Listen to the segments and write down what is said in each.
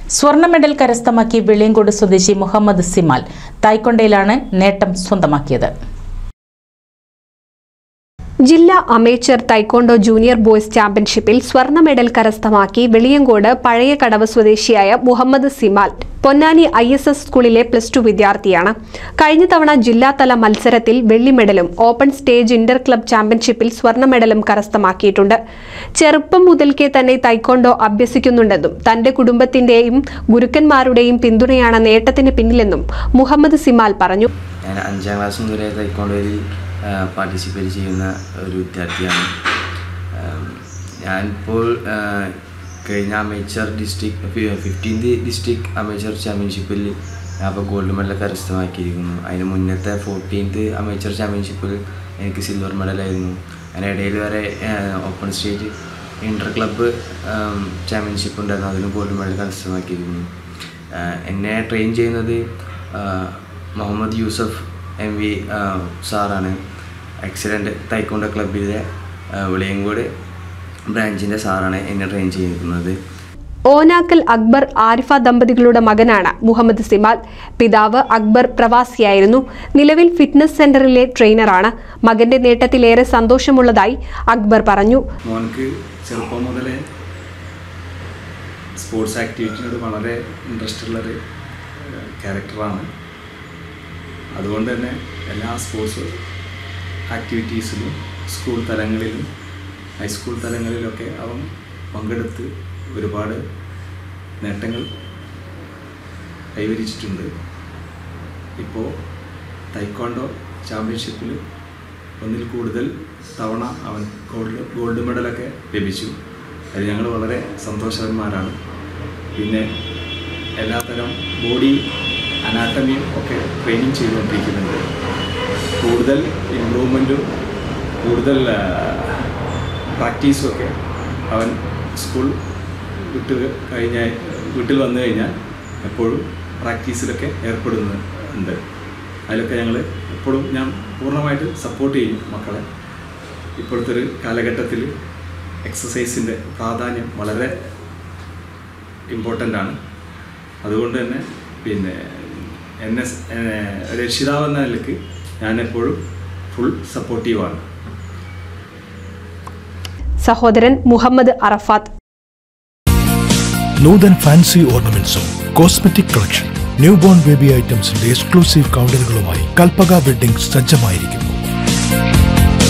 സ്വർണ്ണ മെഡൽ കരസ്ഥമാക്കി വെളിയങ്കോട് സ്വദേശി മുഹമ്മദ് സിമാൽ തായ്ക്കൊണ്ടയിലാണ് നേട്ടം സ്വന്തമാക്കിയത് ജില്ലാ അമേച്ചർ തൈക്കോണ്ടോ ജൂനിയർ ബോയ്സ് ചാമ്പ്യൻഷിപ്പിൽ സ്വർണ്ണ മെഡൽ കരസ്ഥമാക്കി വെളിയങ്കോട് പഴയ കടവ് സ്വദേശിയായ Muhammad Simal Ponnani I S S സ്കൂളിലെ പ്ലസ് ടു വിദ്യാർത്ഥിയാണ് കഴിഞ്ഞ തവണ ജില്ലാതല മത്സരത്തിൽ വെള്ളി മെഡലും ഓപ്പൺ സ്റ്റേജ് ഇന്റർ ക്ലബ് ചാമ്പ്യൻഷിപ്പിൽ സ്വർണ്ണ മെഡലും കരസ്ഥമാക്കിയിട്ടുണ്ട് ചെറുപ്പം മുതൽക്കേ തന്നെ തൈക്കോണ്ടോ അഭ്യസിക്കുന്നുണ്ടെന്നും തന്റെ കുടുംബത്തിന്റെയും ഗുരുക്കന്മാരുടെയും പിന്തുണയാണ് നേട്ടത്തിന് പിന്നിലെന്നും മുഹമ്മദ് സിമാൽ പറഞ്ഞു ഞാൻ അഞ്ചാം ക്ലാസ് മുതലേ തൈക്കോണ്ടോയിൽ പാർട്ടിസിപ്പേറ്റ് ചെയ്യുന്ന ഒരു വിദ്യാർത്ഥിയാണ് ആം, ഞാനിപ്പോൾ ആ, കഴിഞ്ഞ amateur district fifteenth district amateur ചാമ്പ്യൻഷിപ്പിൽ ഞാൻ ഇപ്പോൾ ഗോൾഡ് മെഡൽ കരസ്ഥമാക്കിയിരിക്കുന്നു അതിന് മുന്നത്തെ ഫോർട്ടീൻത് അമേച്ചർ ചാമ്പ്യൻഷിപ്പിൽ എനിക്ക് സിൽവർ മെഡലായിരുന്നു അതിനിടയിൽ വരെ open stage inter club championship ഉണ്ടായിരുന്നു അതിലും ഗോൾഡ് മെഡൽ കരസ്ഥമാക്കിയിരുന്നു ആ, എന്നെ ട്രെയിൻ ചെയ്യുന്നത് ആ, മുഹമ്മദ് യൂസഫ് എം വി സാറാണ് എക്സലൻ്റ് തൈക്കോണ്ട ക്ലബിലെ ആ, വെളിയങ്കോട് ബ്രാഞ്ചിൻ്റെ സാറാണ് എന്നെ ട്രെയിൻ ചെയ്തിരിക്കുന്നത് ഓനാക്കൽ അക്ബർ ആരിഫ ദമ്പതികളുടെ മകനാണ് മുഹമ്മദ് സിമാൽ പിതാവ് അക്ബർ പ്രവാസിയായിരുന്നു നിലവിൽ ഫിറ്റ്നസ് സെന്ററിലെ ട്രെയിനറാണ് മകന്റെ നേട്ടത്തിലേറെ സന്തോഷമുള്ളതായി അക്ബർ പറഞ്ഞു മോനക്ക് ചെറുപ്പം മുതലേ സ്പോർട്സ് ആക്ടിവിറ്റിനോട് വളരെ ഇൻട്രസ്റ്റ് ഉള്ളൊരു ക്യാരക്ടറാണ് അതുകൊണ്ട് തന്നെ എല്ലാ സ്പോർട്സ് ആക്ടിവിറ്റീസിലും സ്കൂൾ തലങ്ങളിലും ഹൈസ്കൂൾ തലങ്ങളിലൊക്കെ അവൻ പങ്കെടുത്ത് ഒരുപാട് നേട്ടങ്ങൾ കൈവരിച്ചിട്ടുണ്ട് ഇപ്പോൾ തൈക്കോണ്ടോ ചാമ്പ്യൻഷിപ്പിൽ ഒന്നിൽ കൂടുതൽ തവണ അവൻ ഗോൾഡ് ഗോൾഡ് മെഡലൊക്കെ ലഭിച്ചു അത് ഞങ്ങൾ വളരെ സന്തോഷവാന്മാരാണ് പിന്നെ എല്ലാത്തരം ബോഡി അനാട്ടമിയും ഒക്കെ ട്രെയിനിങ് ചെയ്തുകൊണ്ടിരിക്കുന്നുണ്ട് കൂടുതൽ ഇമ്പ്രൂവ്മെൻറ്റും കൂടുതൽ പ്രാക്ടീസും ഒക്കെ അവൻ സ്കൂൾ വിട്ട് കഴിഞ്ഞാൽ വീട്ടിൽ വന്നു കഴിഞ്ഞാൽ എപ്പോഴും പ്രാക്ടീസിലൊക്കെ ഏർപ്പെടുന്നുണ്ട് അതിലൊക്കെ ഞങ്ങൾ എപ്പോഴും ഞാൻ പൂർണ്ണമായിട്ട് സപ്പോർട്ട് ചെയ്യും മക്കളെ ഇപ്പോഴത്തെ ഒരു കാലഘട്ടത്തിൽ എക്സസൈസിൻ്റെ പ്രാധാന്യം വളരെ ഇമ്പോർട്ടൻ്റ് ആണ് അതുകൊണ്ട് തന്നെ പിന്നെ എന്നെ സ്- ഏഹ് ഒരു രക്ഷിതാവെന്ന നിലയ്ക്ക് ഞാനെപ്പോഴും ഫുൾ സപ്പോർട്ടീവാണ് സഹോദരൻ മുഹമ്മദ് അറഫാത്ത് നൂതൻ ഫാൻസി ഓർണമെന്റ്സും cosmetic collection new born baby ഐറ്റംസിന്റെ എക്സ്ക്ലൂസീവ് കൗണ്ടറുകളുമായി കൽപ്പക വെഡിംഗ് സജ്ജമായിരിക്കുന്നു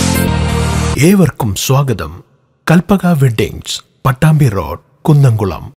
ഏവർക്കും സ്വാഗതം കൽപ്പക വെഡിങ്സ് പട്ടാമ്പി റോഡ് കുന്നംകുളം